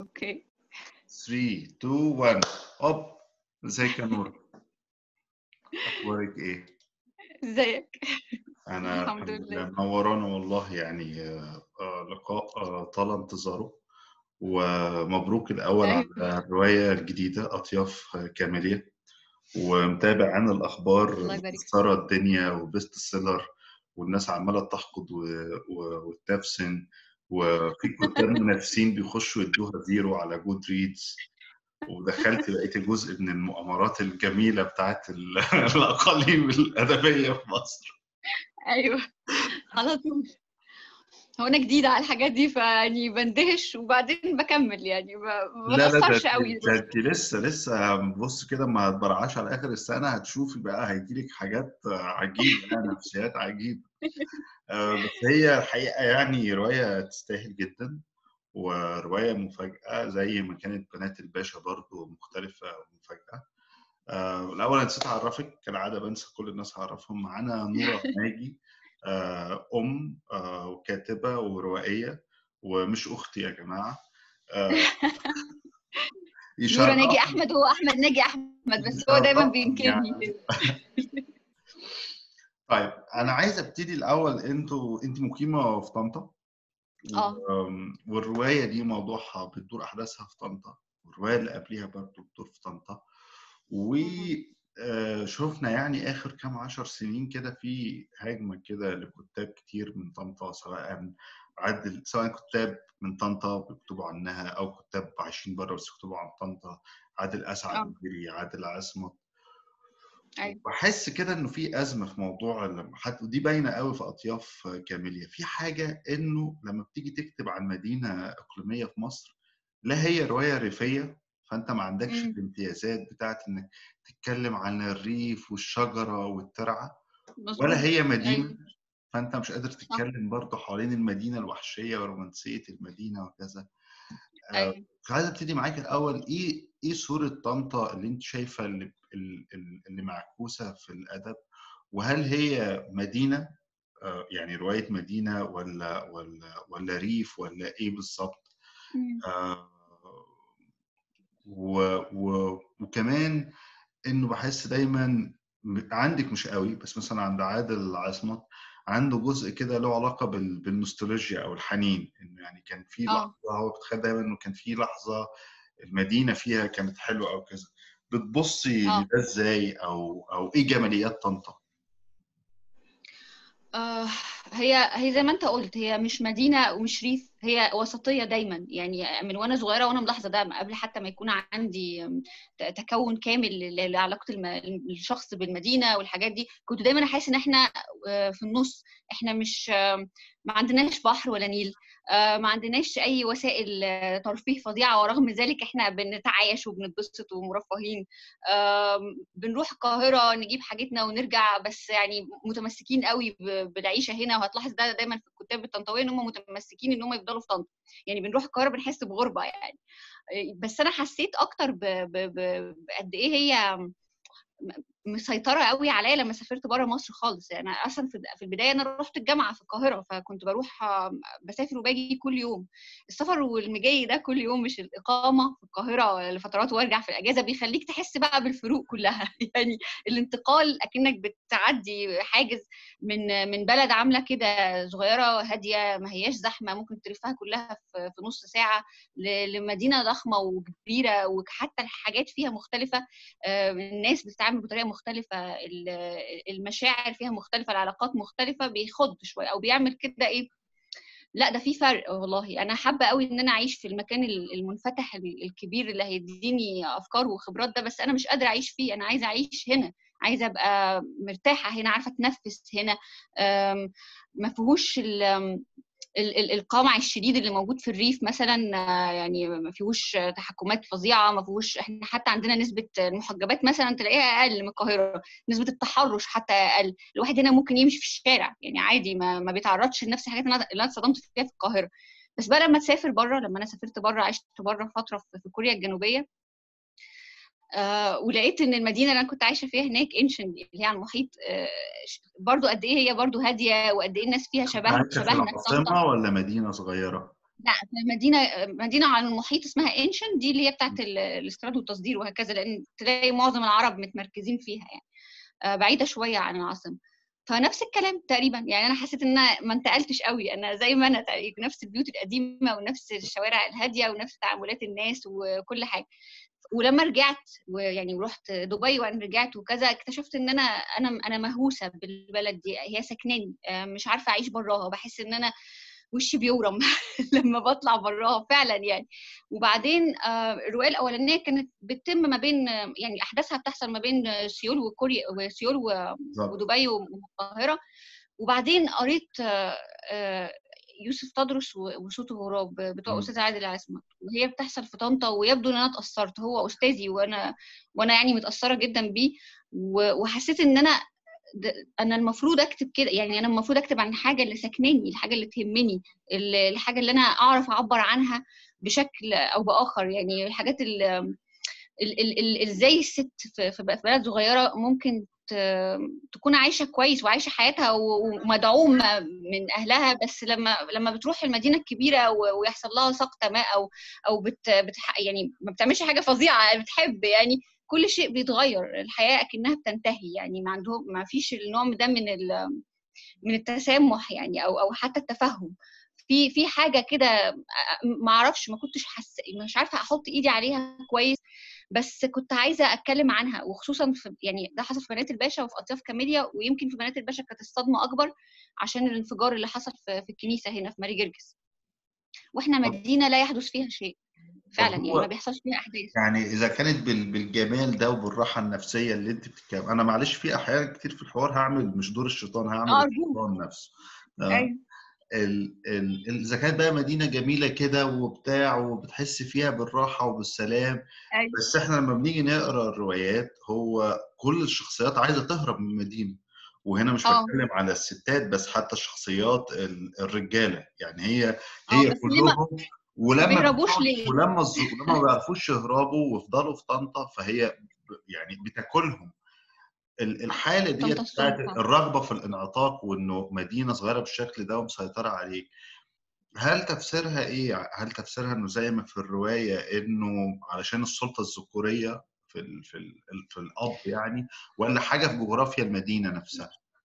اوكي 3 2 1 هوب ازيك يا نور اخبارك ايه ازيك انا الحمد لله. منورانا والله يعني آه، آه، لقاء آه، طال انتظاره ومبروك الاول أيوة. على الروايه الجديده اطياف كامليه ومتابع انا الاخبار الله يبارك فيك. مكسره الدنيا وبيست سيلر والناس عماله تحقد و... و... وتفسن وفي كتاب منافسين بيخشوا يدوها زيرو على جود ريدز ودخلت بقيت جزء من المؤامرات الجميله بتاعت ال- الاقاليم الادبيه في مصر ايوه على طول هو انا جديده على الحاجات دي فيعني بندهش وبعدين بكمل يعني ما ما لا لا ده بأثرش قوي ده انت لسه لسه بص كده ما تبرعاش على اخر السنه هتشوفي بقى هيجيلك حاجات عجيبه يعني نفسيات عجيبه آه، بس هي الحقيقه يعني روايه تستاهل جدا وروايه مفاجاه زي ما كانت بنات الباشا برضو مختلفه ومفاجاه آه، الاول أنا نسيت اعرفك كالعاده بنسى كل الناس اعرفهم معانا نوره ناجي آه، ام آه، وكاتبه وروائيه ومش اختي يا جماعه آه، نورة يشرفني- ناجي احمد هو احمد ناجي احمد بس هو دايما يشرفني بينكرني يعني. طيب انا عايز ابتدي الاول انتوا انت مقيمه في طنطا اه و- والروايه دي موضوعها بتدور احداثها في طنطا والروايه اللي قبليها برضه بتدور في طنطا وشفنا يعني اخر كام عشر سنين كده في هجمه كده لكتاب كتير من طنطا سواء عدل سواء كتاب من طنطا بيكتبوا عنها او كتاب عايشين بره بس يكتبوا عن طنطا عادل اسعد آه. مديري عادل عصمت ايوه بحس كده انه في ازمه في موضوع لما حتى ودي باينه قوي في اطياف كامليه في حاجه انه لما بتيجي تكتب عن مدينه اقليميه في مصر لا هي روايه ريفيه فانت ما عندكش مم. الامتيازات بتاعت انك تتكلم عن الريف والشجره والترعه مظبوط ولا هي مدينه أيوة. فانت مش قادر تتكلم برضه حوالين المدينه الوحشيه ورومانسيه المدينه وكذا آه، ايوه فعايز ابتدي معاك الاول ايه ايه صوره طنطا اللي انت شايفه اللي اللي اللي معكوسه في الادب وهل هي مدينه آه، يعني روايه مدينه ولا ولا ولا ريف ولا ايه بالظبط مم. آه، و و وكمان انه بحس دايما م- عندك مش قوي بس مثلا عند عادل عصمت عنده جزء كده له علاقه بال- بالنوستالجيا او الحنين انه يعني كان في آه. لحظه هو بتخيل دايما انه كان في لحظه المدينه فيها كانت حلوه او كذا بتبصي آه. لده ازاي او او ايه جماليات طنطا آه هي هي زي ما انت قلت هي مش مدينه ومش ريف هي وسطيه دايما يعني من وانا صغيره وانا ملاحظه ده قبل حتى ما يكون عندي ت- تكون كامل ل- لعلاقه الم- الشخص بالمدينه والحاجات دي كنت دايما احس ان احنا آه، في النص احنا مش آه، ما عندناش بحر ولا نيل آه، ما عندناش اي وسائل آه، ترفيه فظيعه ورغم ذلك احنا بنتعايش وبنتبسط ومرفهين آم، بنروح القاهرة نجيب حاجتنا ونرجع بس يعني متمسكين قوي ب- بالعيشة هنا وهتلاحظ ده دايما في الكتاب الطنطاوية ان هم متمسكين ان هم يفضلوا في طنطا يعني بنروح القاهرة بنحس بغربة يعني بس انا حسيت اكتر ب- ب- ب- بقد ايه هي م- مسيطرة قوي عليا لما سافرت بره مصر خالص يعني انا اصلا في في البداية انا رحت الجامعة في القاهرة فكنت بروح آم، بسافر وباجي كل يوم السفر والمجاي ده كل يوم مش الإقامة في القاهرة لفترات وارجع في الأجازة بيخليك تحس بقى بالفروق كلها يعني الانتقال أكنك بتعدي حاجز من من بلد عاملة كده صغيرة هادية ما هياش زحمة ممكن تلفها كلها في في نص ساعة ل- لمدينة ضخمة وكبيرة وحتى الحاجات فيها مختلفة آه، الناس بتتعامل بطريقة مختلفة ال- المشاعر فيها مختلفة العلاقات مختلفة بيخض شوية أو بيعمل كده إيه لا ده في فرق والله انا حابه قوي ان انا اعيش في المكان ال- المنفتح ال- الكبير اللي هيديني افكار وخبرات ده بس انا مش قادره اعيش فيه انا عايزه اعيش هنا عايزه ابقى مرتاحه هنا عارفه اتنفس هنا أم، ما فيهوش ال- أم، ال- ال- القمع الشديد اللي موجود في الريف مثلا آه، يعني ما فيهوش تحكمات فظيعه ما فيهوش احنا حتى عندنا نسبه المحجبات مثلا تلاقيها اقل من القاهره نسبه التحرش حتى اقل الواحد هنا ممكن يمشي في الشارع يعني عادي ما, ما بيتعرضش لنفس الحاجات اللي انا اللي أنا اتصدمت فيها في القاهره بس بقى لما تسافر بره لما انا سافرت بره عشت بره فتره في في كوريا الجنوبيه آه ولقيت ان المدينه اللي انا كنت عايشه فيها هناك انشن اللي هي على المحيط آه برضو قد ايه هي برضو هاديه وقد ايه الناس فيها شبه عايشه في شبهنا العاصمه ولا مدينه صغيره؟ لا في مدينه مدينه على المحيط اسمها انشن دي اللي هي بتاعت ال- الاستيراد والتصدير وهكذا لان تلاقي معظم العرب متمركزين فيها يعني آه، بعيده شويه عن العاصمه فنفس الكلام تقريبا يعني انا حسيت ان أنا ما انتقلتش قوي انا زي ما انا تقريبا نفس البيوت القديمه ونفس الشوارع الهاديه ونفس تعاملات الناس وكل حاجه ولما رجعت ويعني ورحت دبي وانا رجعت وكذا اكتشفت ان انا انا انا مهووسه بالبلد دي هي سكناني آه، مش عارفه اعيش براها بحس ان انا وشي بيورم لما بطلع براها فعلا يعني وبعدين آه، الروايه الاولانيه كانت بتتم ما بين آه، يعني احداثها بتحصل ما بين آه، سيول وكوريا وسيول و- بالظبط ودبي والقاهره وبعدين قريت آه، آه، يوسف تدرس و- وصوت غراب بتوع مم. استاذ عادل عصمت وهي بتحصل في طنطا ويبدو ان انا اتاثرت هو استاذي وانا وانا يعني متاثره جدا بيه و- وحسيت ان انا د- انا المفروض اكتب كده يعني انا المفروض اكتب عن الحاجه اللي سكناني الحاجه اللي تهمني ال- الحاجه اللي انا اعرف اعبر عنها بشكل او باخر يعني الحاجات اللي ال- ال- ال- ازاي الست في في بلد صغيره ممكن ت- تكون عايشه كويس وعايشه حياتها و- ومدعومه من اهلها بس لما لما بتروح المدينه الكبيره و- ويحصل لها سقطه ما او او بت بتح يعني ما بتعملش حاجه فظيعه بتحب يعني كل شيء بيتغير الحياه اكنها بتنتهي يعني ما عندهم ما فيش النوع ده من ال- من التسامح يعني او او حتى التفهم في في حاجه كده ما اعرفش ما كنتش حس مش عارفه احط ايدي عليها كويس بس كنت عايزه اتكلم عنها وخصوصا في يعني ده حصل في بنات الباشا وفي اطياف كاميليا ويمكن في بنات الباشا كانت الصدمه اكبر عشان الانفجار اللي حصل في, في الكنيسه هنا في ماري جرجس واحنا مدينه لا يحدث فيها شيء فعلا يعني هو- ما بيحصلش فيها احداث يعني اذا كانت بال- بالجمال ده وبالراحه النفسيه اللي انت بتتكلم انا معلش في احيان كتير في الحوار هعمل مش دور الشيطان هعمل اه الشيطان نفسه تمام؟ ايوه ال- ال- ال- اذا كانت بقى مدينه جميله كده وبتاع وبتحس فيها بالراحه وبالسلام ايوه بس احنا لما بنيجي نقرا الروايات هو كل الشخصيات عايزه تهرب من المدينه وهنا مش اه بتكلم على الستات بس حتى الشخصيات ال- الرجاله يعني هي اه هي بس ليه ما كلهم ما ولما بيهربوش بتقعد- ليه؟ ولما الز- ولما ما بيعرفوش يهربوا ويفضلوا في طنطا فهي ب- يعني بتاكلهم ال- الحاله ديت تمتصهم بتاعت فعلا الرغبه في الانعطاف وانه مدينه صغيره بالشكل ده ومسيطره عليك هل تفسيرها ايه؟ هل تفسيرها انه زي ما في الروايه انه علشان السلطه الذكوريه في ال في ال في الاب يعني ولا حاجه في جغرافيا المدينه نفسها؟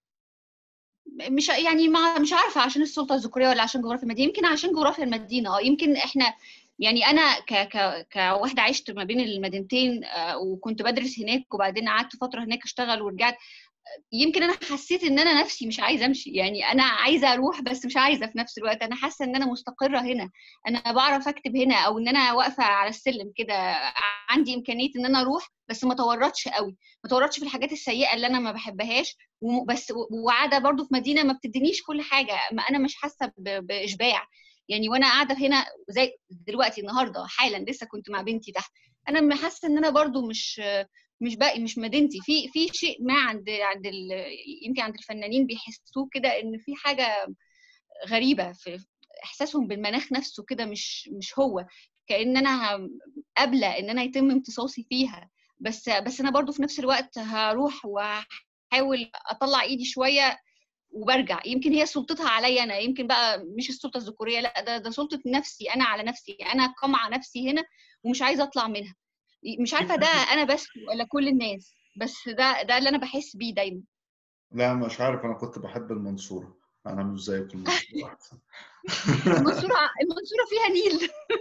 مش يعني ما مش عارفه عشان السلطه الذكوريه ولا عشان جغرافيا المدينه يمكن عشان جغرافيا المدينه اه يمكن احنا يعني انا ك ك كواحده عشت ما بين المدينتين آه، وكنت بدرس هناك وبعدين قعدت فتره هناك اشتغل ورجعت يمكن انا حسيت ان انا نفسي مش عايزه امشي يعني انا عايزه اروح بس مش عايزه في نفس الوقت انا حاسه ان انا مستقره هنا انا بعرف اكتب هنا او ان انا واقفه على السلم كده عندي امكانيه ان انا اروح بس ما تورطش قوي ما تورطش في الحاجات السيئه اللي انا ما بحبهاش وم- بس و- وقاعده برضو في مدينه ما بتدينيش كل حاجه ما انا مش حاسه ب- باشباع يعني وانا قاعده هنا زي دلوقتي النهارده حالا لسه كنت مع بنتي تحت انا حاسه ان انا برضو مش مش باقي مش مدينتي في في شيء ما عند عند ال- يمكن عند الفنانين بيحسوه كده ان في حاجه غريبه في احساسهم بالمناخ نفسه كده مش مش هو كان انا ه- قابله ان انا يتم امتصاصي فيها بس بس انا برضو في نفس الوقت هروح واحاول اطلع ايدي شويه وبرجع يمكن هي سلطتها عليا انا يمكن بقى مش السلطه الذكوريه لا ده ده سلطه نفسي انا على نفسي انا قمعه نفسي هنا ومش عايزه اطلع منها مش عارفه ده انا بس ولا كل الناس بس ده ده اللي انا بحس بيه دايما لا مش عارف انا كنت بحب المنصوره انا مش زيك المنصوره احسن المنصوره المنصوره فيها نيل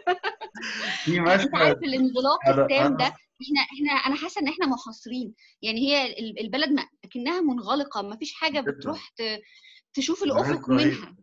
في انت عارف مشهد الانغلاق انا التام ده انا احنا احنا انا حاسه ان احنا محاصرين يعني هي ال- البلد ما اكنها منغلقه ما فيش حاجه جدا بتروح ت- تشوف ملهاش الافق رهيب منها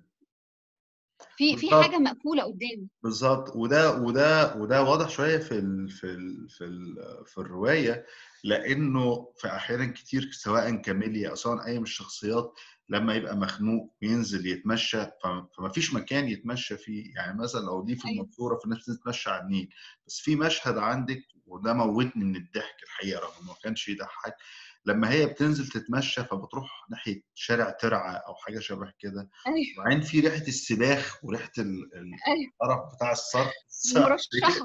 في في بالظبط حاجه مقفوله قدامي بالظبط وده وده وده واضح شويه في ال في ال في ال في الروايه لانه في احيانا كتير سواء كاميليا او سواء اي من الشخصيات لما يبقى مخنوق وينزل يتمشى ف- فما فيش مكان يتمشى فيه يعني مثلا لو دي في ايوه المنصوره في ناس تتمشى على النيل بس في مشهد عندك وده موتني من الضحك الحقيقه رغم إنه ما كانش يضحك لما هي بتنزل تتمشى فبتروح ناحيه شارع ترعه او حاجه شبه كده ايوه وبعدين في ريحه السباخ وريحه ال- ال- ايوه القرف بتاع الصرف الصحي مرشحه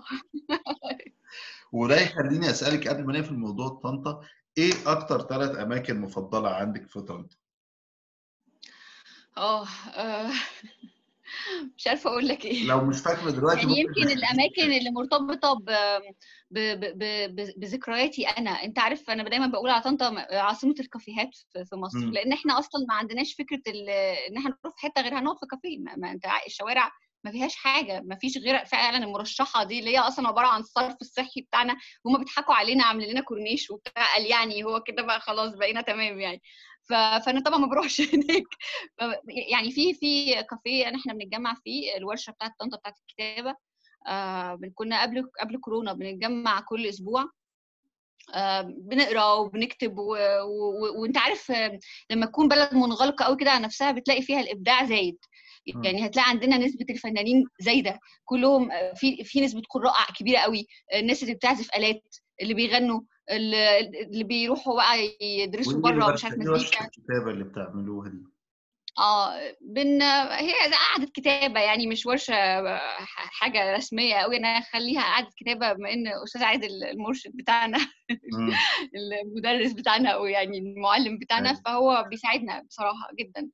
وده يخليني اسالك قبل ما نقفل موضوع طنطا ايه اكتر ثلاث اماكن مفضله عندك في طنطا؟ اه آه، مش عارفه اقول لك ايه لو مش فاكره دلوقتي يعني ممكن يمكن الاماكن اللي مرتبطه ب... ب... ب... ب... بذكرياتي انا انت عارف انا دايما بقول على طنطا عاصمه الكافيهات في في مصر مم. لان احنا اصلا ما عندناش فكره ال... ان احنا نروح في حته غير هنقعد في كافيه ما... ما انت ع- الشوارع ما فيهاش حاجه ما فيش غير فعلا المرشحه دي اللي هي اصلا عباره عن الصرف الصحي بتاعنا هما بيضحكوا علينا عاملين لنا كورنيش وبتاع قال يعني هو كده بقى خلاص بقينا تمام يعني ف... فانا طبعا ما بروحش هناك ف- يعني في في كافيه احنا بنتجمع فيه الورشه بتاعت طنطا بتاعت الكتابه آه بن- كنا قبل قبل كورونا بنتجمع كل اسبوع آه بنقرا وبنكتب و... و... وانت عارف آه، لما تكون بلد منغلقه قوي كده على نفسها بتلاقي فيها الابداع زايد مم. يعني هتلاقي عندنا نسبه الفنانين زايده كلهم آه، في في نسبه قراء كبيره قوي الناس اللي بتعزف الات اللي بيغنوا اللي, اللي بيروحوا بقى يدرسوا وايه بره مش عارف ورشه إيه ورشه مزيكا الكتابه اللي بتعملوها دي اه بن هي زي قعدة كتابة يعني مش ورشة ح- حاجة رسمية قوي انا اخليها قعدة كتابة بما ان استاذ عادل المرشد بتاعنا مم. المدرس بتاعنا او يعني المعلم بتاعنا أيوة. فهو بيساعدنا بصراحة جدا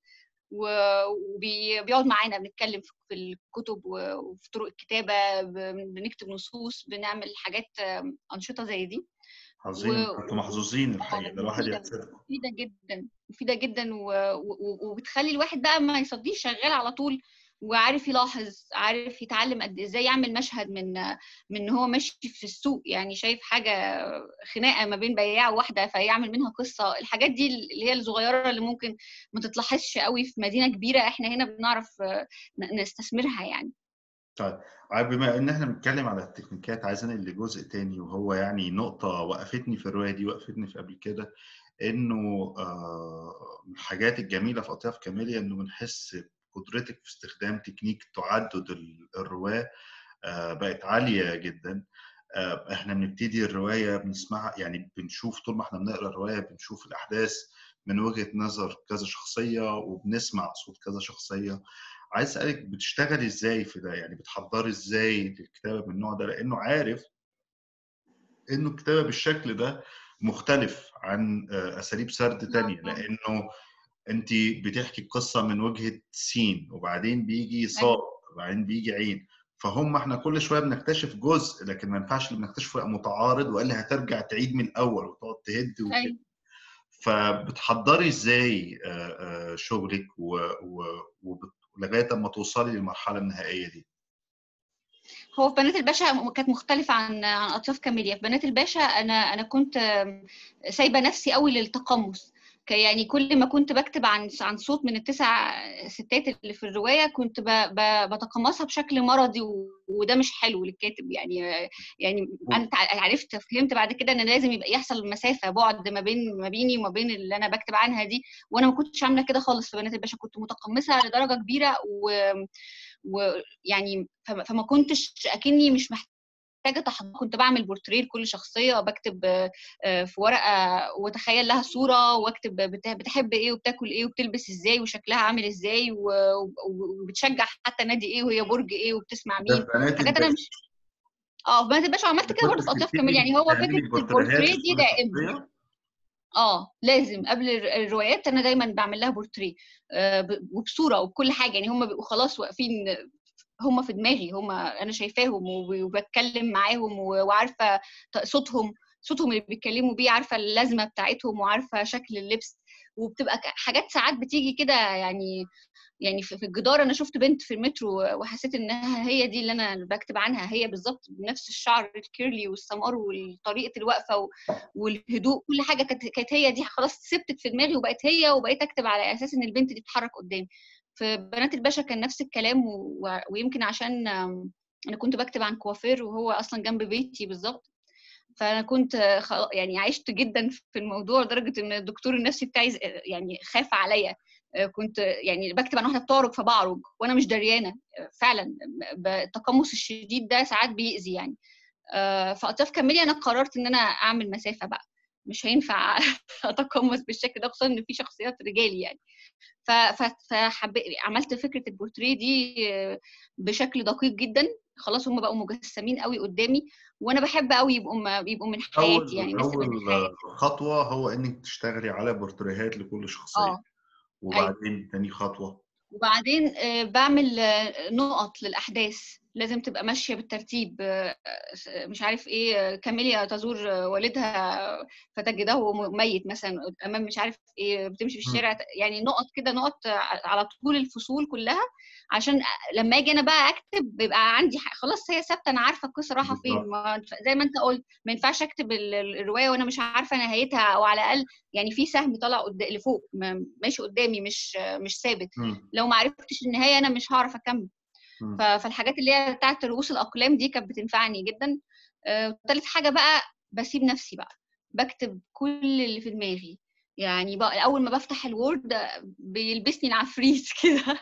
وبيقعد معانا بنتكلم في- في الكتب و- وفي طرق الكتابة ب- بنكتب نصوص بنعمل حاجات آم، أنشطة زي دي عظيم و- انتوا محظوظين آه، الحقيقه ده الواحد مفيدة يحسدكم مفيدة جدا مفيدة جدا و... و... وبتخلي الواحد بقى ما يصديش شغال على طول وعارف يلاحظ عارف يتعلم قد ازاي يعمل مشهد من من إن هو ماشي في السوق يعني شايف حاجة خناقة ما بين بياع وواحدة فيعمل منها قصة الحاجات دي اللي هي الصغيرة اللي ممكن ما تتلاحظش قوي في مدينة كبيرة احنا هنا بنعرف آه، ن- نستثمرها يعني طيب عارف بما ان احنا بنتكلم على التكنيكات عايز انقل لجزء تاني وهو يعني نقطة وقفتني في الرواية دي وقفتني في قبل كده انه آه، من الحاجات الجميلة في اطياف كاميليا انه بنحس بقدرتك في استخدام تكنيك تعدد ال- الرواة آه، بقت عالية جدا آه، احنا بنبتدي الرواية بنسمعها يعني بنشوف طول ما احنا بنقرا الرواية بنشوف الأحداث من وجهة نظر كذا شخصية وبنسمع صوت كذا شخصية عايز أسألك بتشتغلي ازاي في ده يعني بتحضري ازاي للكتابة من النوع ده لأنه عارف انه الكتابة بالشكل ده مختلف عن آه، أساليب سرد تانية لأنه انت بتحكي القصه من وجهه سين وبعدين بيجي صاد وبعدين بيجي عين فهم احنا كل شويه بنكتشف جزء لكن ما ينفعش اللي بنكتشفه يبقى متعارض والا هترجع تعيد من الاول وتقعد تهد وكده أيوة. فبتحضري ازاي آه، آه، شغلك و... و... وبت... لغايه اما توصلي للمرحله النهائيه دي هو في بنات الباشا م- كانت مختلفة عن عن أطياف كاميليا في بنات الباشا أنا أنا كنت آم، سايبة نفسي قوي للتقمص ك- يعني كل ما كنت بكتب عن عن صوت من التسع ستات اللي في الرواية كنت ب- ب- بتقمصها بشكل مرضي و- وده مش حلو للكاتب يعني يعني أنا تع- عرفت فهمت بعد كده إن لازم يبقى يحصل مسافة بعد ما بين ما بيني وما بين اللي أنا بكتب عنها دي وأنا ما كنتش عاملة كده خالص في بنات الباشا كنت متقمصة لدرجة كبيرة و ويعني فما فما كنتش اكني مش محتاجه تحضير كنت بعمل بورتريه لكل شخصيه بكتب آه، آه، في ورقه واتخيل لها صوره واكتب بت- بتحب ايه وبتاكل ايه وبتلبس ازاي وشكلها عامل ازاي و- و- وبتشجع حتى نادي ايه وهي برج ايه وبتسمع ده مين في بنات حاجات انا الباشا مش اه في بنات الباشا وعملت كده برضه كنت في اطياف بتبتدي كامل يعني هو تعملي فكره بورتريهات البورتريه دي لكل دائما شخصيه اه لازم قبل الر- الروايات انا دايما بعمل لها بورتريه آه، ب- وبصوره وبكل حاجه يعني هم بيبقوا خلاص واقفين هم في دماغي هم انا شايفاهم وب- وبتكلم معاهم و- وعارفه ط- صوتهم صوتهم اللي بيتكلموا بيه عارفه اللازمه بتاعتهم وعارفه شكل اللبس وبتبقى ك- حاجات ساعات بتيجي كده يعني يعني في في الجدار انا شفت بنت في المترو وحسيت انها هي دي اللي انا بكتب عنها هي بالظبط بنفس الشعر الكيرلي والسمار وطريقه الوقفه و- والهدوء كل حاجه كانت كانت هي دي خلاص ثبتت في دماغي وبقت هي وبقيت اكتب على اساس ان البنت دي بتتحرك قدامي في بنات الباشا كان نفس الكلام و... و- ويمكن عشان آم، انا كنت بكتب عن كوافير وهو اصلا جنب بيتي بالظبط فانا كنت آه، خ- يعني عشت جدا في الموضوع لدرجه ان الدكتور النفسي بتاعي ز- يعني خاف عليا آه، كنت يعني بكتب عن واحده بتعرج فبعرج وانا مش دريانه آه، فعلا ب- التقمص الشديد ده ساعات بيأذي يعني آه، في اطياف كاميليا انا قررت ان انا اعمل مسافه بقى مش هينفع اتقمص بالشكل ده خصوصا ان في شخصيات رجالي يعني ف- ف- فحبيت عملت فكره البورتريه دي آه، بشكل دقيق جدا خلاص هم بقوا مجسمين قوي قدامي وانا بحب قوي يبقوا م- يبقوا من حياتي يعني اول ناس تبقى من اول حياتي خطوه هو انك تشتغلي على بورتريهات لكل شخصيه اه ايوه وبعدين تاني خطوه وبعدين آه، بعمل آه، نقط للاحداث لازم تبقى ماشيه بالترتيب آه، آه، مش عارف ايه آه، كاميليا تزور آه، والدها فتجده م- ميت مثلا امام مش عارف ايه بتمشي في مم. الشارع يعني نقط كده نقط ع- على طول الفصول كلها عشان لما اجي انا بقى اكتب بيبقى عندي ح- خلاص هي ثابته انا عارفه القصه رايحه فين بالظبط. ما زي ما انت قلت ما ينفعش اكتب ال- ال- الروايه وانا مش عارفه نهايتها او على الاقل يعني في سهم طالع قدام لفوق ما- ماشي قدامي مش مش ثابت مم. لو ما عرفتش النهايه انا مش هعرف اكمل مم. ف- فالحاجات اللي هي بتاعت رؤوس الاقلام دي كانت بتنفعني جدا آه، تالت حاجه بقى بسيب نفسي بقى بكتب كل اللي في دماغي يعني بقى اول ما بفتح الوورد آه، بيلبسني العفريت كده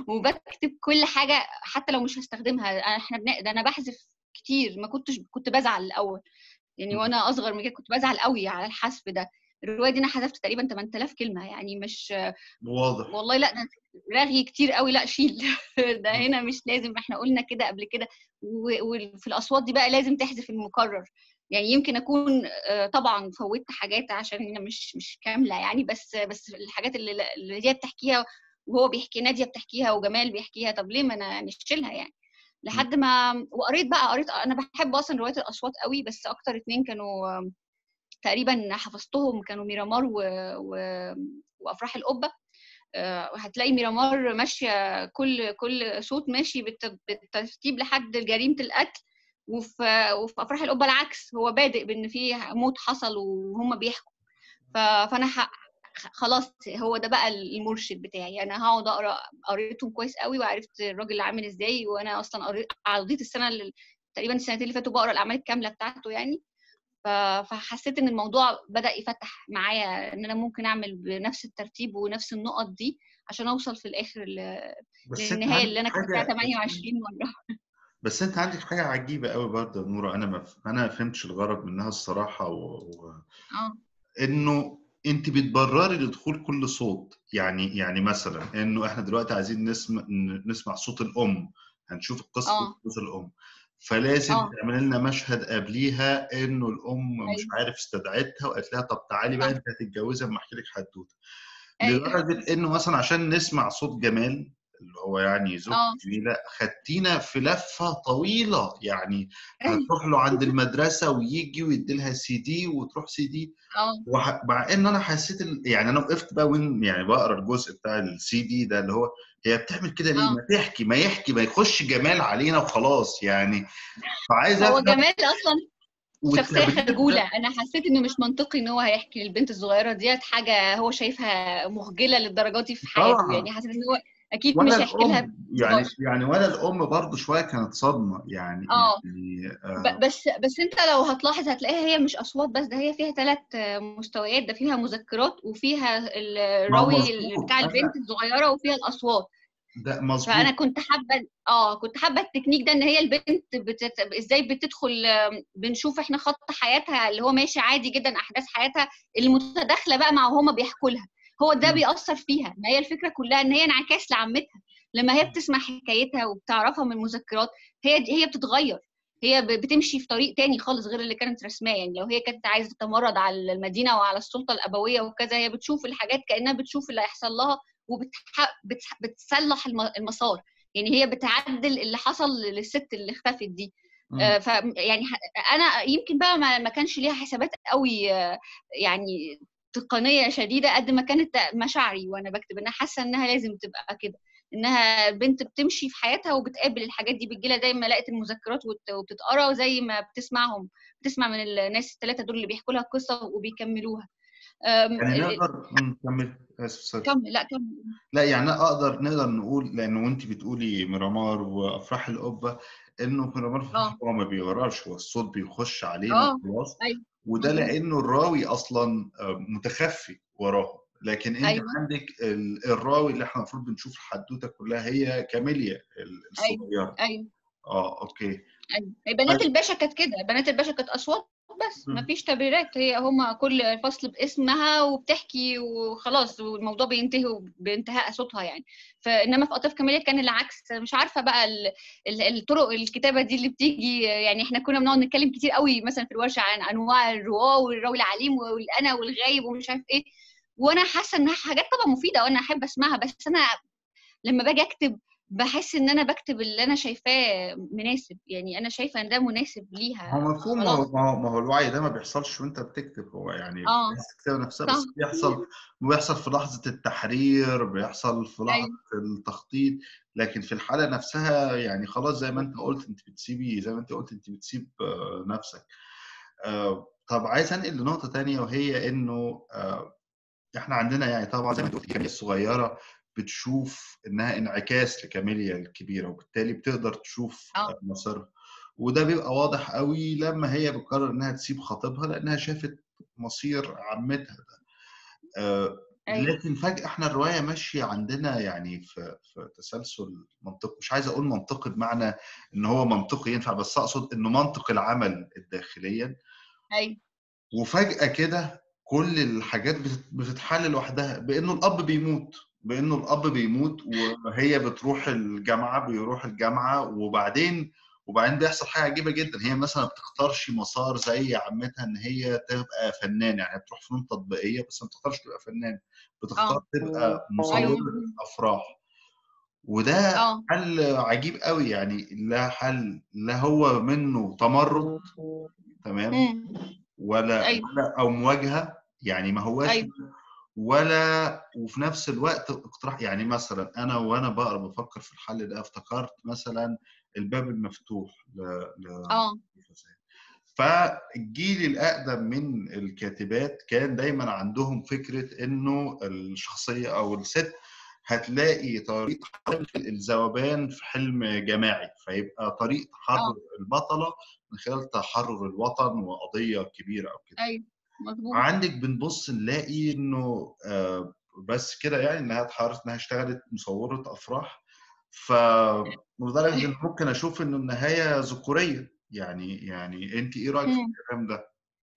وبكتب كل حاجه حتى لو مش هستخدمها أنا- احنا بن... ده انا بحذف كتير ما كنتش كنت بزعل الاول يعني مم. وانا اصغر من كده كنت بزعل قوي على الحذف ده الروايه دي انا حذفت تقريبا 8000 كلمه يعني مش واضح والله لا ده رغي كتير قوي لا شيل ده هنا مش لازم احنا قلنا كده قبل كده و- وفي الاصوات دي بقى لازم تحذف المكرر يعني يمكن اكون آه، طبعا فوتت حاجات عشان هنا مش مش كامله يعني بس بس الحاجات اللي اللي هي بتحكيها وهو بيحكي ناديه بتحكيها وجمال بيحكيها طب ليه ما انا نشيلها يعني لحد ما وقريت بقى قريت انا بحب اصلا روايه الاصوات قوي بس اكتر اتنين كانوا آه، تقريبا حفظتهم كانوا ميرامار و... و... وافراح القبه آه، هتلاقي ميرامار ماشيه كل كل صوت ماشي بالت- بالترتيب لحد جريمه القتل وفي وفي افراح القبه العكس هو بادئ بان في موت حصل وهم بيحكوا ف- فانا ح- خلاص هو ده بقى المرشد بتاعي انا هقعد اقرا قريتهم كويس قوي وعرفت الراجل عامل ازاي وانا اصلا قريت قضيت السنه اللي تقريبا السنتين اللي فاتوا بقرا الاعمال الكامله بتاعته يعني ف- فحسيت ان الموضوع بدا يفتح معايا ان انا ممكن اعمل بنفس الترتيب ونفس النقط دي عشان اوصل في الاخر ل- بس انت للنهايه عندك اللي انا كتبتها حاجه 28 مره بس انت عندك حاجه عجيبه قوي برضه يا نوره انا ما ف- انا ما فهمتش الغرض منها الصراحه و... و... اه انه انت بتبرري لدخول كل صوت يعني يعني مثلا انه احنا دلوقتي عايزين نسمع نسمع صوت الام هنشوف القصه اه صوت الام فلازم اه تعمل لنا مشهد قبليها انه الام مش ايوه عارف استدعتها وقالت لها طب تعالي بقى صح انت هتتجوزي اما احكي لك حدوته ايوه لدرجه انه مثلا عشان نسمع صوت جمال اللي هو يعني زوج اه جميله خدتينا في لفه طويله يعني ايوه هتروح له عند المدرسه ويجي ويدي لها سي دي وتروح سي دي اه وح... مع ان انا حسيت ال... يعني انا وقفت بقى وين يعني بقرا الجزء بتاع السي دي ده اللي هو هي بتعمل كده ليه؟ اه ما تحكي ما يحكي ما يخش جمال علينا وخلاص يعني فعايز هو افهم جمال اصلا شخصيه والتبرير خجوله ده انا حسيت انه مش منطقي ان هو هيحكي للبنت الصغيره ديت حاجه هو شايفها مخجله للدرجه دي في حياته طبعا يعني حسيت ان هو اكيد ولا مش هيحكي لها الام يعني بهزار يعني ولا الام برضه شويه كانت صدمه يعني اه يعني آه ب- بس بس انت لو هتلاحظ هتلاقيها هي مش اصوات بس ده هي فيها ثلاث مستويات ده فيها مذكرات وفيها ما هو الراوي مظبوط بتاع انا البنت الصغيره وفيها الاصوات ده فانا مظبوط كنت حابه اه كنت حابه التكنيك ده ان هي البنت بتت... ازاي بتدخل آم، بنشوف احنا خط حياتها اللي هو ماشي عادي جدا احداث حياتها المتداخله بقى مع هما بيحكوا لها هو ده مم. بيأثر فيها ما هي الفكره كلها ان هي انعكاس لعمتها لما هي بتسمع حكايتها وبتعرفها من المذكرات هي هي بتتغير هي ب- بتمشي في طريق تاني خالص غير اللي كانت رسماه يعني لو هي كانت عايزه تتمرد على المدينه وعلى السلطه الابويه وكذا هي بتشوف الحاجات كانها بتشوف اللي هيحصل لها وبتصلح المسار يعني هي بتعدل اللي حصل للست اللي اختفت دي مم. آه، ف يعني ح- انا يمكن بقى ما ما كانش ليها حسابات قوي آه، يعني تقنيه شديده قد ما كانت مشاعري وانا بكتب انا حاسه انها لازم تبقى كده انها بنت بتمشي في حياتها وبتقابل الحاجات دي بتجيلها زي ما لقت المذكرات وت- وبتتقرا وزي ما بتسمعهم بتسمع من الناس الثلاثه دول اللي بيحكوا لها القصه وبيكملوها آم، يعني ال- نقدر مم، كمل اسف سوري كمل لا كمل لا يعني اقدر نقدر نقول لانه وانت بتقولي ميرامار وافراح القبه انه ميرامار في اه هو ما بيقراش هو الصوت بيخش علينا اه وخلاص ايوه وده مظبوط لانه الراوي اصلا آه، متخفي وراه لكن انت ايوه عندك ال- الراوي اللي احنا المفروض بنشوف الحدوته كلها هي كاميليا ال- ايوه الصغيره ايوه اه اوكي ايوه هي بنات طيب الباشا كانت كده بنات الباشا كانت اصوات بس مم. مفيش تبريرات هي هما كل فصل باسمها وبتحكي وخلاص والموضوع بينتهي بانتهاء صوتها يعني فانما في قطاف كاميليا كان العكس مش عارفه بقى ال- ال- الطرق الكتابه دي اللي بتيجي يعني احنا كنا بنقعد نتكلم كتير قوي مثلا في الورشه عن انواع الرواه والراوي العليم والانا والغايب ومش عارف ايه وانا حاسه انها حاجات طبعا مفيده وانا احب اسمعها بس انا لما باجي اكتب بحس ان انا بكتب اللي انا شايفاه مناسب يعني انا شايفه ان ده مناسب ليها هو مفهوم ما هو ما هو, ما هو الوعي ده ما بيحصلش وانت بتكتب هو يعني اه الكتابه نفسها صح بس بيحصل بيحصل في لحظه التحرير بيحصل في لحظه ايوه التخطيط لكن في الحاله نفسها يعني خلاص زي ما انت قلت انت بتسيبي زي ما انت قلت انت بتسيب آه، نفسك آه، طب عايز انقل لنقطه تانية وهي انه آه، احنا عندنا يعني طبعا زي ما انت قلت كاميليا الصغيره بتشوف انها انعكاس لكاميليا الكبيره وبالتالي بتقدر تشوف اه آه، مصيرها وده بيبقى واضح قوي لما هي بتقرر انها تسيب خطيبها لانها شافت مصير عمتها ده آه، ايوه لكن فجأة احنا الرواية ماشية عندنا يعني في في تسلسل منطقي مش عايز اقول منطقي بمعنى ان هو منطقي ينفع بس اقصد انه منطق العمل الداخليا ايوه وفجأة كده كل الحاجات بتت- بتتحل لوحدها بانه الاب بيموت بانه الاب بيموت وهي بتروح الجامعة بيروح الجامعة وبعدين وبعدين بيحصل حاجة عجيبة جدا هي مثلا ما بتختارش مسار زي عمتها ان هي تبقى فنانة يعني بتروح فنون تطبيقية بس ما بتختارش تبقى فنانة بتختار اه تبقى ايوه مصورة مظبوط افراح وده اه حل عجيب قوي يعني لا حل لا هو منه تمرد تمام امم ولا ايوه ولا او مواجهه يعني ما هواش ايوه ولا وفي نفس الوقت اقتراح يعني مثلا انا وانا بقرا بفكر في الحل ده افتكرت مثلا الباب المفتوح ل ل اه فالجيل الاقدم من الكاتبات كان دايما عندهم فكره انه الشخصيه او الست هتلاقي طريقه حل الذوبان في حلم جماعي فيبقى طريق تحرر اه البطله من خلال تحرر الوطن وقضيه كبيره او كده ايوه مظبوط عندك بنبص نلاقي انه آه، بس كده يعني انها اتحررت انها اشتغلت مصوره افراح ف لدرجه ان ممكن اشوف انه النهايه ذكوريه يعني يعني انت ايه رايك في امم الكلام ده؟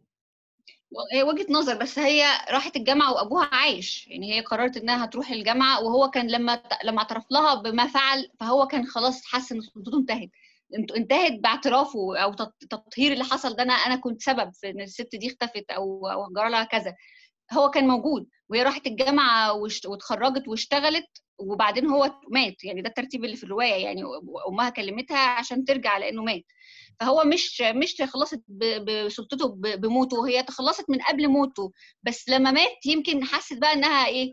هي وجهة نظر بس هي راحت الجامعة وأبوها عايش يعني هي قررت إنها هتروح الجامعة وهو كان لما لما اعترف لها بما فعل فهو كان خلاص حس إن سلطته انتهت انت- انتهت باعترافه أو تط- التطهير اللي حصل ده أنا أنا كنت سبب في إن الست دي اختفت أو أو جرى لها كذا هو كان موجود وهي راحت الجامعة واشت- واتخرجت واشتغلت وبعدين هو مات يعني ده الترتيب اللي في الرواية يعني أمها كلمتها عشان ترجع لأنه مات فهو مش مش تخلصت ب- بسلطته ب- بموته هي تخلصت من قبل موته بس لما مات يمكن حست بقى انها ايه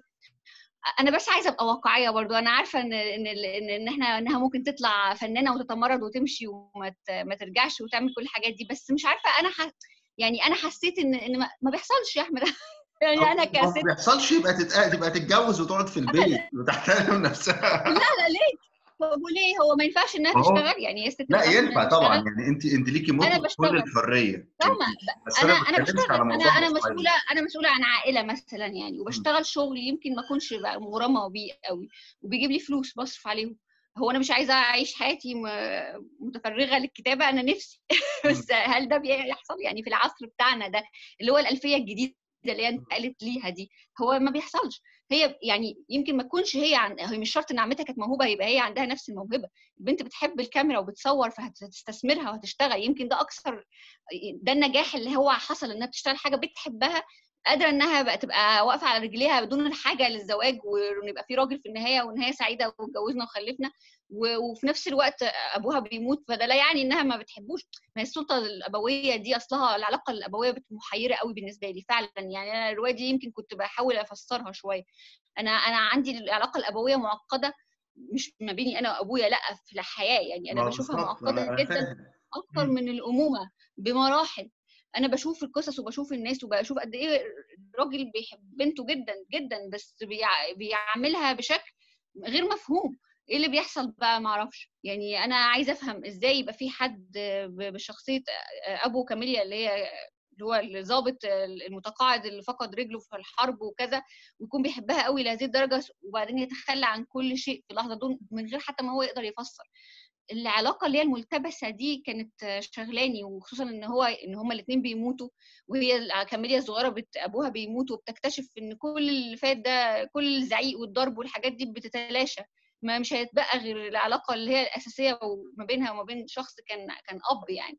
انا بس عايزه ابقى واقعيه برضو انا عارفه ان ان ان ان احنا انها ممكن تطلع فنانه وتتمرد وتمشي وما ت- ما ترجعش وتعمل كل الحاجات دي بس مش عارفه انا ح... يعني انا حسيت ان ان ما ما بيحصلش يا احمد يعني أو انا ما كست بيحصلش يبقى تتق... تبقى تتجوز وتقعد في البيت وتحترم نفسها لا لا ليه طب وليه هو ما ينفعش انها ما هو تشتغل يعني هي الست ما لا ينفعش انها ينفع طبعا تشتغل يعني انت انت ليكي انا مطلق كل بشتغل الحريه فاهمة بس انا انا ما انا بتكلمش بشتغل على انا موضوع انا مصايب مسؤوله انا مسؤوله عن عائله مثلا يعني مم. وبشتغل شغل يمكن ما اكونش بقى مغرمه بيه قوي وبيجيب لي فلوس بصرف عليهم هو انا مش عايزه اعيش حياتي م- متفرغه للكتابه انا نفسي مم. بس هل ده بيحصل يعني في العصر بتاعنا ده اللي هو الالفيه الجديده اللي هي انتقلت ليها دي هو ما بيحصلش هي يعني يمكن ما تكونش هي عن... هي مش شرط ان عمتها كانت موهوبه يبقى هي عندها نفس الموهبه البنت بتحب الكاميرا وبتصور فهتستثمرها وهتشتغل يمكن ده اكثر ده النجاح اللي هو حصل انها بتشتغل حاجه بتحبها قادره انها بقى تبقى واقفه على رجليها بدون الحاجه للزواج وان يبقى في راجل في النهايه ونهايه سعيده واتجوزنا وخلفنا و- وفي نفس الوقت ابوها بيموت فده لا يعني انها ما بتحبوش ما هي السلطه الابويه دي اصلها العلاقه الابويه بت- محيره قوي بالنسبه لي فعلا يعني انا الروايه دي يمكن كنت بحاول افسرها شويه انا انا عندي العلاقه الابويه معقده مش ما بيني انا وابويا لا في الحياه يعني انا ما بشوفها بالظبط معقده انا انا جدا فاهم اكتر مم. من الامومه بمراحل انا بشوف القصص وبشوف الناس وبشوف قد ايه الراجل بيحب بنته جدا جدا بس بيع- بيعملها بشكل غير مفهوم ايه اللي بيحصل بقى معرفش يعني انا عايزه افهم ازاي يبقى في حد ب- بشخصيه ابو كاميليا اللي هي اللي هو الضابط المتقاعد اللي فقد رجله في الحرب وكذا ويكون بيحبها قوي لهذه الدرجه وبعدين يتخلى عن كل شيء في اللحظه دون من غير حتى ما هو يقدر يفسر العلاقه اللي هي الملتبسه دي كانت شغلاني وخصوصا ان هو ان هما الاثنين بيموتوا وهي كاميليا الصغيره بت ابوها بيموت وبتكتشف ان كل اللي فات ده كل الزعيق والضرب والحاجات دي بتتلاشى ما مش هيتبقى غير العلاقه اللي هي الاساسيه ما بينها وما بين شخص كان كان اب يعني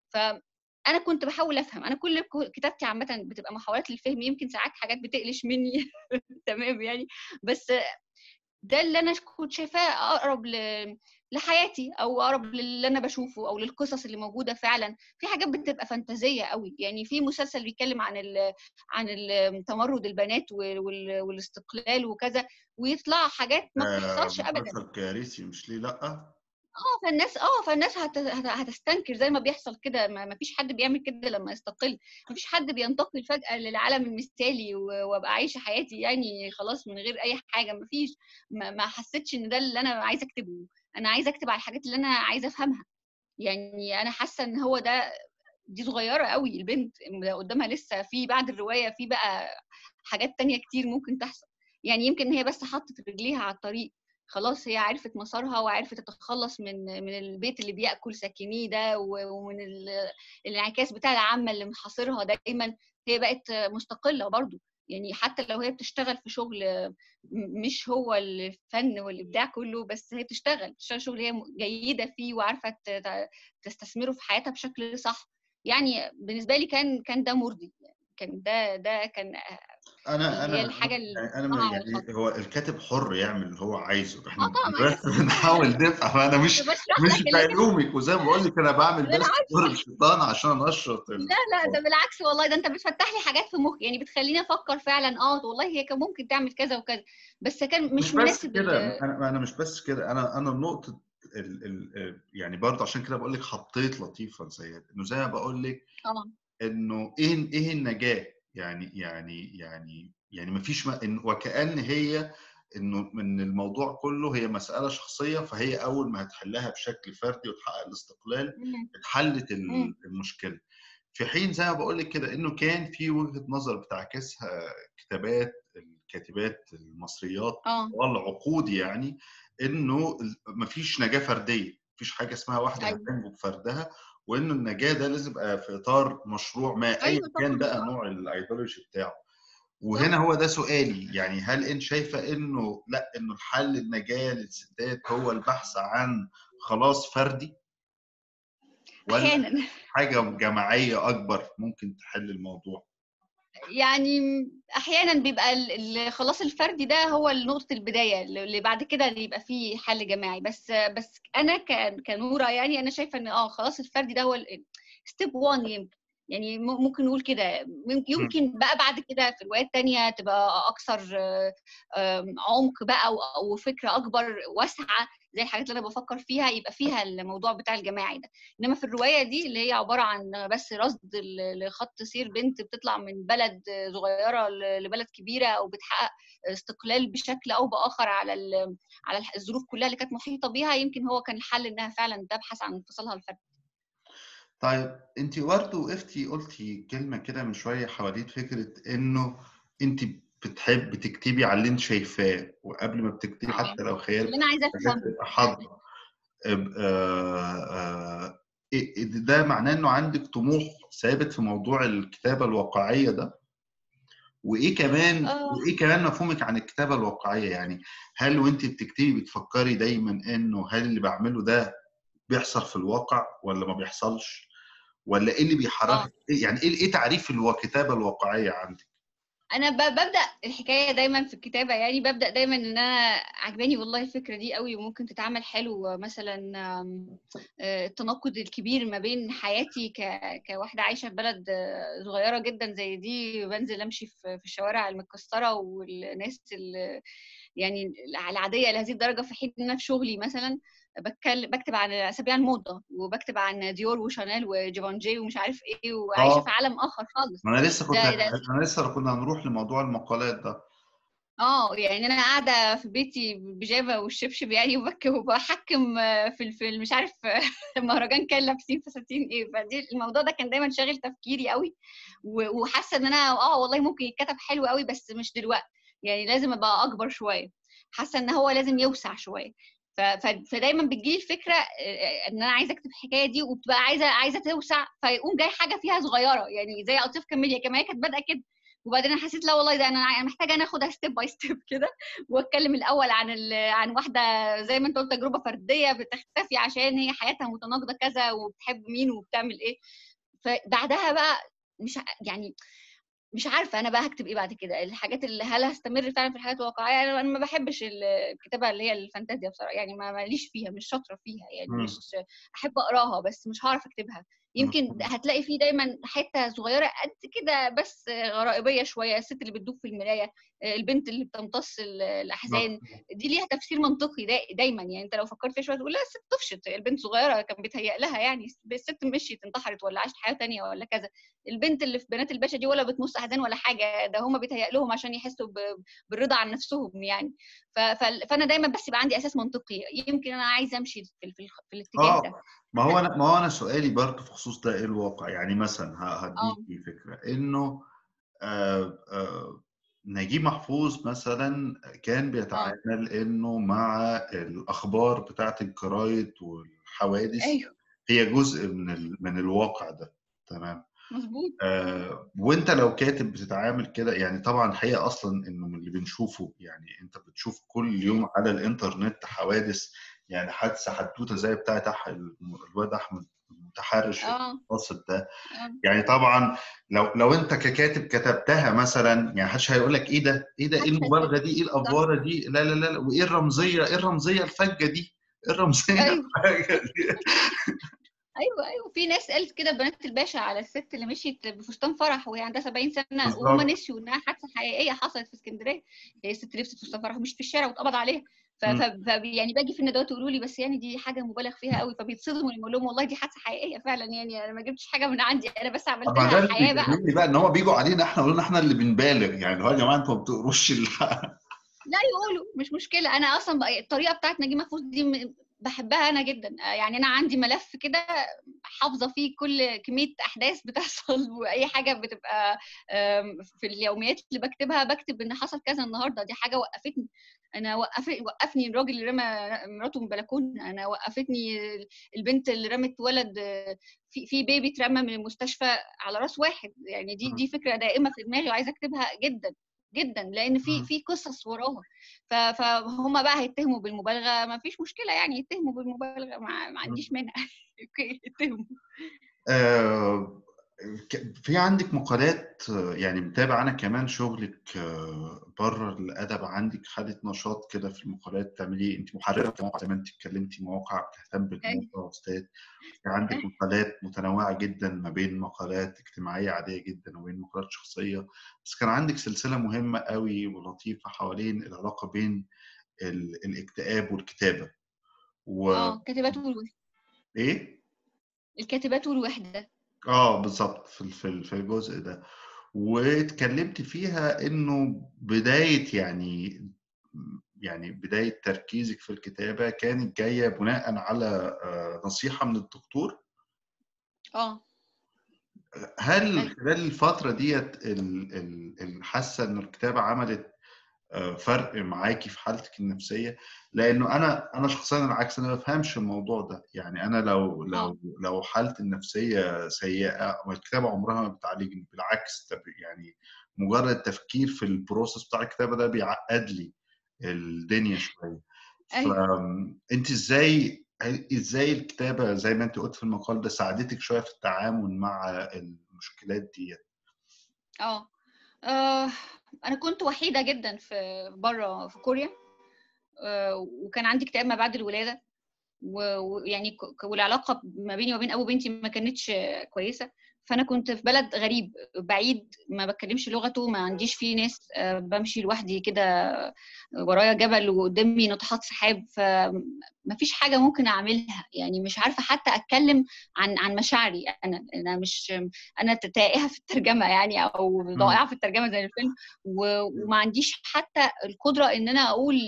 فانا كنت بحاول افهم انا كل كتابتي عامه بتبقى محاولات للفهم يمكن ساعات حاجات بتقلش مني تمام يعني بس ده اللي انا كنت شايفاه اقرب ل... لحياتي او اقرب للي انا بشوفه او للقصص اللي موجوده فعلا في حاجات بتبقى فانتازيه قوي يعني في مسلسل بيتكلم عن ال... عن ال- تمرد البنات وال... وال... والاستقلال وكذا ويطلع حاجات ما آه، بتحصلش ابدا مسلسل كارثي مش ليه لا اه فالناس اه فالناس هت... هت... هتستنكر زي ما بيحصل كده ما... ما فيش حد بيعمل كده لما يستقل ما فيش حد بينتقل فجأة للعالم المثالي و... وابقى عايشة حياتي يعني خلاص من غير اي حاجة ما فيش ما, ما حسيتش ان ده اللي انا عايزة اكتبه انا عايزة اكتب على الحاجات اللي انا عايزة افهمها يعني انا حاسة ان هو ده دي صغيرة قوي البنت قدامها لسه في بعد الرواية في بقى حاجات تانية كتير ممكن تحصل يعني يمكن هي بس حطت رجليها على الطريق خلاص هي عرفت مسارها وعرفت تتخلص من من البيت اللي بياكل ساكنيه ده و- ومن ال- الانعكاس بتاع العامه اللي محاصرها دايما هي بقت مستقله برضو يعني حتى لو هي بتشتغل في شغل م- مش هو الفن والابداع كله بس هي بتشتغل بتشتغل شغل هي م- جيده فيه وعارفه ت- ت- تستثمره في حياتها بشكل صح يعني بالنسبه لي كان كان ده مرضي كان ده ده كان انا اللي هي انا الحاجه يعني انا الصنعه ما- والخط يعني هو الكاتب حر يعمل اللي هو عايزه احنا اه طبعا بس بنحاول نفهم انا مش بشرح مش لك اللي كان بلومك وزي ما بقول لك انا بعمل انا بس عارفه ضرب شيطان عشان انشط ال- لا لا ده بالعكس والله ده انت بتفتح لي حاجات في مخي يعني بتخليني افكر فعلا اه والله هي كان ممكن تعمل كذا وكذا بس كان مش مش بس مناسب كده ال- انا انا مش بس كده انا انا نقطه ال ال يعني برضه عشان كده بقول لك حطيت لطيفه زي انه زي ما بقول لك طبعا انه ايه ايه النجاه يعني يعني يعني يعني ما فيش إن وكأن هي انه من الموضوع كله هي مسألة شخصية فهي اول ما هتحلها بشكل فردي وتحقق الاستقلال مم. اتحلت مم. ال- المشكلة في حين زي ما بقول لك كده انه كان في وجهة نظر بتعكسها كتابات الكاتبات المصريات اه طوال عقود يعني انه ما فيش نجاة فردية مفيش حاجة اسمها واحدة ايوه هتنجو بفردها وانه النجاة ده لازم يبقى في اطار مشروع ما ايا ايوه كان طبعا بقى اه نوع الايديولوجي بتاعه صح وهنا هو ده سؤالي يعني هل انت شايفه انه لا انه الحل النجاه للستات هو البحث عن خلاص فردي ولا احيانا حاجه جماعيه اكبر ممكن تحل الموضوع يعني احيانا بيبقى ال- ال- خلاص الفردي ده هو نقطه البدايه اللي بعد كده يبقى فيه حل جماعي بس بس انا ك- كنوره يعني انا شايفه ان اه خلاص الفردي ده هو ستيب 1 يمكن يعني م- ممكن نقول كده مم- يمكن بقى بعد كده في روايات تانية تبقى اكثر آه، آم، عمق بقى و- وفكره اكبر واسعه زي الحاجات اللي انا بفكر فيها يبقى فيها الموضوع بتاع الجماعي ده انما في الروايه دي اللي هي عباره عن بس رصد ل- لخط سير بنت بتطلع من بلد صغيره ل- لبلد كبيره او بتحقق استقلال بشكل او باخر على ال- على الح- الظروف كلها اللي كانت محيطه بيها يمكن هو كان الحل انها فعلا تبحث عن انفصالها الفردي طيب انت برضه وقفتي قلتي كلمه كده من شويه حوالين فكره انه انت بتحب تكتبي على اللي انت شايفاه وقبل ما بتكتبي اه حتى لو خيال اللي انا عايزه حاجات افهمه تبقى حاضره اب- آه، آه، إيه- إيه ده معناه انه عندك طموح ثابت في موضوع الكتابه الواقعيه ده وايه كمان اه وايه كمان مفهومك عن الكتابه الواقعيه يعني هل وانت بتكتبي بتفكري دايما انه هل اللي بعمله ده بيحصل في الواقع ولا ما بيحصلش ولا ايه اللي اه بيحركك إيه يعني ايه ايه تعريف الكتابه الواقعيه عندك انا ب- ببدا الحكايه دايما في الكتابه يعني ببدا دايما ان انا عجباني والله الفكره دي قوي وممكن تتعمل حلو مثلا آم، آه، التناقض الكبير ما بين حياتي ك... كواحده عايشه في بلد آه، صغيره جدا زي دي بنزل امشي في في الشوارع المتكسره والناس ال... يعني العاديه لهذه الدرجه في حين ان انا في شغلي مثلا بتكلم بكتب عن اسابيع الموضه وبكتب عن ديور وشانيل وجيفانجي ومش عارف ايه وعايشه في اه عالم اخر خالص ما انا لسه كنت ده ده انا لسه كنا هنروح لموضوع المقالات ده اه يعني انا قاعده في بيتي بيجامه والشبشب يعني وبك وبحكم آه، في الفيلم مش عارف المهرجان كان لابسين فساتين ايه فدي الموضوع ده كان دايما شاغل تفكيري قوي و- وحاسه ان انا اه والله ممكن يتكتب حلو قوي بس مش دلوقتي يعني لازم ابقى اكبر شويه حاسه ان هو لازم يوسع شويه ف- ف- فدايما بتجيلي الفكره آه، ان انا عايزه اكتب الحكايه دي وبتبقى عايزه عايزه توسع فيقوم جاي حاجه فيها صغيره يعني زي قطيف كاميليا كمان هي كانت بادئه كده وبعدين انا حسيت لا والله ده انا أنا محتاجه انا اخدها ستيب باي ستيب كده واتكلم الاول عن ال... عن واحده زي ما انت قلت تجربه فرديه بتختفي عشان هي حياتها متناقضه كذا وبتحب مين وبتعمل ايه فبعدها بقى مش ع- يعني مش عارفه انا بقى هكتب ايه بعد كده الحاجات اللي هل هستمر فعلا في الحاجات الواقعيه انا أنا ما بحبش الكتابه اللي هي الفانتازيا بصراحه يعني ما ماليش فيها مش شاطره فيها يعني مم. مش احب اقراها بس مش هعرف اكتبها يمكن مفهوم. هتلاقي فيه دايما حته صغيره قد كده بس غرائبيه شويه الست اللي بتدوب في المرايه البنت اللي بتمتص ال- الاحزان مفهوم. دي ليها تفسير منطقي دا دايما يعني انت لو فكرت فيها شويه تقول لا الست طفشت البنت صغيره كان بيتهيأ لها يعني الست مشيت انتحرت ولا عاشت حياه تانية ولا كذا البنت اللي في بنات الباشا دي ولا بتمص احزان ولا حاجه ده هم بيتهيأ لهم عشان يحسوا ب- بالرضا عن نفسهم يعني ف- ف- فانا دايما بس يبقى عندي اساس منطقي يمكن انا عايزه امشي في, في, في الاتجاه ده اه ما هو انا ما هو انا سؤالي برضه في خصوص ده ايه الواقع يعني مثلا ه- اه هديكي فكره انه آه آه نجيب محفوظ مثلا كان اه بيتعامل انه مع الاخبار بتاعت الجرايد والحوادث ايوه هي جزء من ال... من الواقع ده تمام مظبوط آه وانت لو كاتب بتتعامل كده يعني طبعا الحقيقه اصلا انه من اللي بنشوفه يعني انت بتشوف كل يوم على الانترنت حوادث يعني حادثه حدوته زي بتاعت أح- الواد احمد المتحرش اه القاصد ده اه يعني طبعا لو لو انت ككاتب كتبتها مثلا يعني محدش هيقول لك ايه ده ايه ده ايه محدش المبالغه دي ايه صح الافواره دي لا لا لا لا، وايه الرمزيه ايه الرمزيه الفجه دي ايه الرمزيه ايوه الفجه دي ايوه ايوه في ناس قالت كده بنات الباشا على الست اللي مشيت بفستان فرح وهي عندها 70 سنه وهم بالظبط نسيوا انها حادثه حقيقيه حصلت في اسكندريه هي الست لبست فستان فرح ومشيت في الشارع واتقبض عليها ف... ف... مم. ف... يعني باجي في الندوات يقولوا لي بس يعني دي حاجه مبالغ فيها قوي فبيتصدموا لما اقول لهم والله دي حادثه حقيقيه فعلا يعني انا ما جبتش حاجه من عندي انا بس عملت طب ما ده لها اللي حياه بقى بيجنني بقى ان هو بيجوا علينا احنا يقولوا لنا احنا اللي بنبالغ يعني هو يا جماعه انتوا ما بتقروش الحق لا يقولوا مش مشكله انا اصلا بقى الطريقه بتاعت نجيب محفوظ دي م- بحبها انا جدا آه، يعني انا عندي ملف كده حافظه فيه كل كميه احداث بتحصل واي حاجه بتبقى آم، في اليوميات اللي بكتبها بكتب ان حصل كذا النهارده دي حاجه وقفتني انا وقف وقفني الراجل اللي رمى مراته من البلكونه انا وقفتني البنت اللي رمت ولد آه، في في بيبي اترمى من المستشفى على راس واحد يعني دي دي فكره دائمه في دماغي وعايزه اكتبها جدا جدا لان في مم. في قصص وراها ف- فهم بقى هيتهموا بالمبالغه ما فيش مشكله يعني يتهموا بالمبالغه ما, ما عنديش مانع اوكي يتهموا آه، ك- في عندك مقالات آه، يعني متابع انا كمان شغلك آه، بره الادب عندك حاله نشاط كده في المقالات تعملي انت محرره مواقع زي ما انت اتكلمتي مواقع بتهتم ايوه بالموضوع واستاذ في عندك مقالات متنوعه جدا ما بين مقالات اجتماعيه عاديه جدا وبين مقالات شخصيه بس كان عندك سلسله مهمه قوي ولطيفه حوالين العلاقه بين ال- الاكتئاب والكتابه اه كاتبات والوحده وايه الكاتبات والوحده اه بالظبط في ال- في ال- في الجزء ده واتكلمت فيها انه بدايه يعني يعني بدايه تركيزك في الكتابه كانت جايه بناء على آه، نصيحه من الدكتور اه هل ايوه خلال الفتره ديت ال- ال- ال- حاسه ان الكتابه عملت آه، فرق معاكي في حالتك النفسيه لانه انا انا شخصيا العكس انا ما بفهمش الموضوع ده يعني انا لو اه لو لو حالتي النفسيه سيئه الكتابه عمرها ما بتعالجني بالعكس ده بي- يعني مجرد التفكير في البروسيس بتاع الكتابه ده بيعقد لي الدنيا شويه ايوه فانت ازاي ازاي الكتابه زي ما انت قلت في المقال ده ساعدتك شويه في التعامل مع المشكلات دي اه آه، انا كنت وحيده جدا في بره في كوريا آه، وكان عندي اكتئاب ما بعد الولاده و- ويعني ك- ك- والعلاقه ما بيني وبين ابو بنتي ما كانتش كويسه فانا كنت في بلد غريب بعيد ما بتكلمش لغته ما عنديش فيه ناس آه، بمشي لوحدي كده ورايا جبل وقدامي ناطحات سحاب فما فيش حاجه ممكن اعملها يعني مش عارفه حتى اتكلم عن عن مشاعري انا انا مش انا تائهه في الترجمه يعني او ضائعه في الترجمه زي الفيلم و- وما عنديش حتى القدره ان انا اقول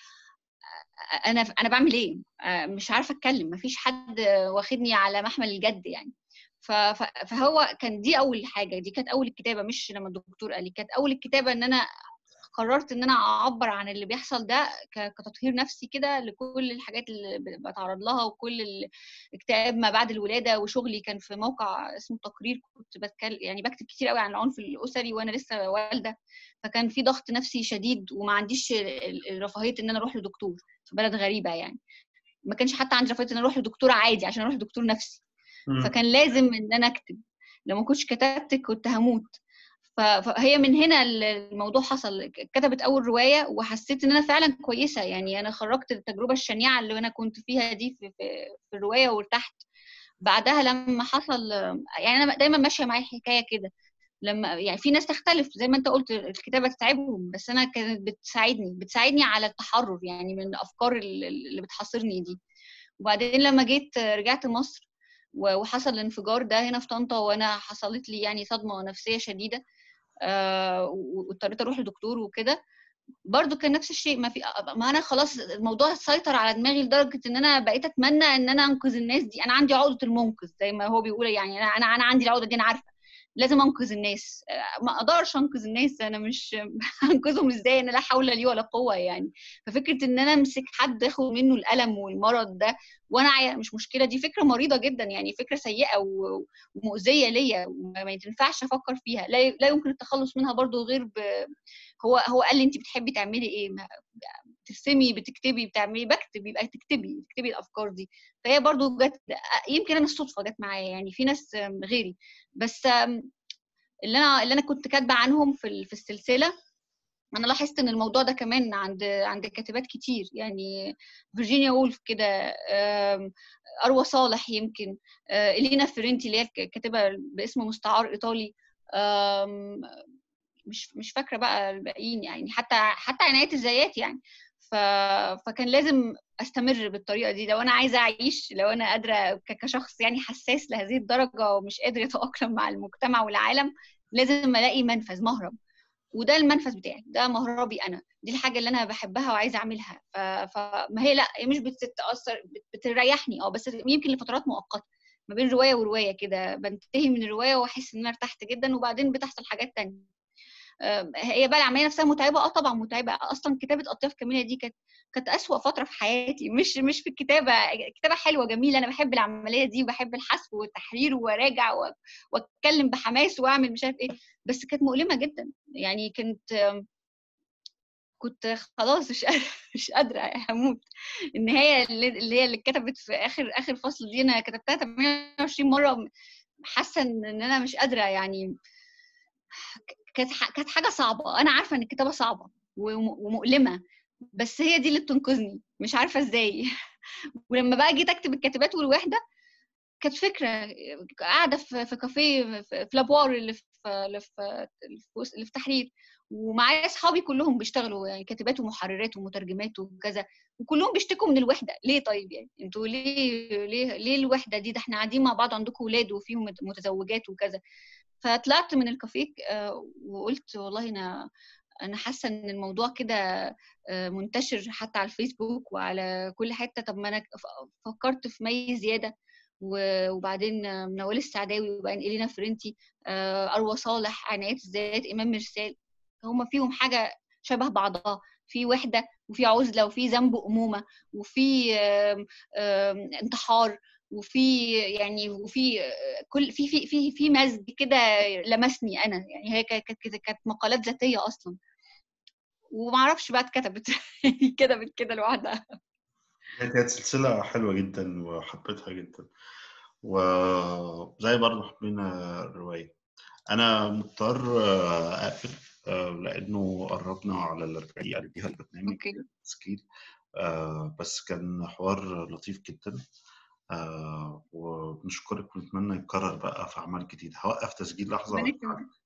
انا انا بعمل ايه آه، مش عارفه اتكلم مفيش حد واخدني على محمل الجد يعني ف- ف- فهو كان دي اول حاجه دي كانت اول الكتابه مش لما الدكتور قال لي كانت اول الكتابه ان انا قررت ان انا اعبر عن اللي بيحصل ده ك- كتطهير نفسي كده لكل الحاجات اللي ب- بتعرض لها وكل الاكتئاب ما بعد الولاده وشغلي كان في موقع اسمه تقرير كنت بتكلم يعني بكتب كتير قوي عن العنف الاسري وانا لسه والده فكان في ضغط نفسي شديد وما عنديش ال- ال- رفاهيه ان انا اروح لدكتور في بلد غريبه يعني ما كانش حتى عندي رفاهيه ان انا اروح لدكتور عادي عشان اروح لدكتور نفسي مم. فكان لازم ان انا اكتب لو ما كنتش كتبت كنت هموت فهي من هنا الموضوع حصل كتبت اول روايه وحسيت ان انا فعلا كويسه يعني انا خرجت التجربه الشنيعه اللي انا كنت فيها دي في, في, في الروايه وارتحت بعدها لما حصل يعني انا دايما ماشيه معايا حكايه كده لما يعني في ناس تختلف زي ما انت قلت الكتابه تتعبهم بس انا كانت بتساعدني بتساعدني على التحرر يعني من الافكار اللي بتحاصرني دي وبعدين لما جيت رجعت مصر وحصل الانفجار ده هنا في طنطا وانا حصلت لي يعني صدمه نفسيه شديده آه واضطريت اروح لدكتور وكده برضو كان نفس الشيء ما في ما انا خلاص الموضوع سيطر على دماغي لدرجه ان انا بقيت اتمنى ان انا انقذ الناس دي انا عندي عقده المنقذ زي ما هو بيقول يعني انا انا, أنا عندي العقده دي انا عارفه لازم انقذ الناس ما اقدرش انقذ الناس انا مش هنقذهم ازاي انا لا حول لي ولا قوه يعني ففكره ان انا امسك حد اخد منه الالم والمرض ده وانا مش مشكله دي فكره مريضه جدا يعني فكره سيئه ومؤذيه ليا وما تنفعش افكر فيها لا لا يمكن التخلص منها برضو غير ب... هو هو قال لي انت بتحبي تعملي ايه ترسمي بتكتبي بتعملي بكتب يبقى تكتبي تكتبي الافكار دي فهي برضو جت يمكن انا الصدفه جت معايا يعني في ناس غيري بس اللي انا اللي انا كنت كاتبه عنهم في في السلسله انا لاحظت ان الموضوع ده كمان عند عند كاتبات كتير يعني فيرجينيا وولف كده اروى صالح يمكن الينا فيرنتي اللي هي كاتبه باسم مستعار ايطالي مش مش فاكره بقى الباقيين يعني حتى حتى عنايه الذات يعني ف... فكان لازم استمر بالطريقه دي لو انا عايزه اعيش لو انا قادره كشخص يعني حساس لهذه الدرجه ومش قادر يتاقلم مع المجتمع والعالم لازم الاقي منفذ مهرب وده المنفذ بتاعي ده مهربي انا دي الحاجه اللي انا بحبها وعايزه اعملها ف... فما هي لا هي مش بتتاثر بتريحني اه بس يمكن لفترات مؤقته ما بين روايه وروايه كده بنتهي من الروايه واحس ان انا ارتحت جدا وبعدين بتحصل حاجات تانية هي بقى العمليه نفسها متعبه اه طبعا متعبه اصلا كتابه اطياف كامله دي كانت كانت اسوأ فتره في حياتي مش مش في الكتابه كتابه حلوه جميله انا بحب العمليه دي وبحب الحذف والتحرير وراجع واتكلم بحماس واعمل مش عارف ايه بس كانت مؤلمه جدا يعني كنت كنت خلاص مش مش قادره هموت النهايه اللي هي اللي اتكتبت في اخر اخر فصل دي انا كتبتها 28 مره حاسه ان انا مش قادره يعني كانت كانت حاجه صعبه انا عارفه ان الكتابه صعبه ومؤلمه بس هي دي اللي بتنقذني مش عارفه ازاي ولما بقى جيت اكتب الكاتبات والوحده كانت فكره قاعده في في كافيه في لابوار اللي في اللي في اللي في تحرير ومعايا اصحابي كلهم بيشتغلوا يعني كاتبات ومحررات ومترجمات وكذا وكلهم بيشتكوا من الوحده ليه طيب يعني انتوا ليه ليه ليه الوحده دي ده احنا قاعدين مع بعض عندكم ولاد وفيهم متزوجات وكذا فطلعت من الكافيه وقلت والله انا انا حاسه ان الموضوع كده منتشر حتى على الفيسبوك وعلى كل حته طب ما انا فكرت في مي زياده وبعدين منوال السعداوي وبعدين الينا فرنتي اروى صالح عنايات الذات امام مرسال هم فيهم حاجه شبه بعضها في وحده وفي عزله وفي ذنب امومه وفي انتحار وفي يعني وفي كل في في في في مزج كده لمسني انا يعني هي كانت كانت مقالات ذاتيه اصلا وما اعرفش بقى اتكتبت كتبت كده لوحدها هي كانت سلسله حلوه جدا وحبيتها جدا وزي برضه حبينا الروايه انا مضطر اقفل لانه قربنا على الاربعين اللي فيها البرنامج تسجيل بس كان حوار لطيف جدا آه وبنشكرك ونتمنى يتكرر بقى في اعمال جديده هوقف تسجيل لحظه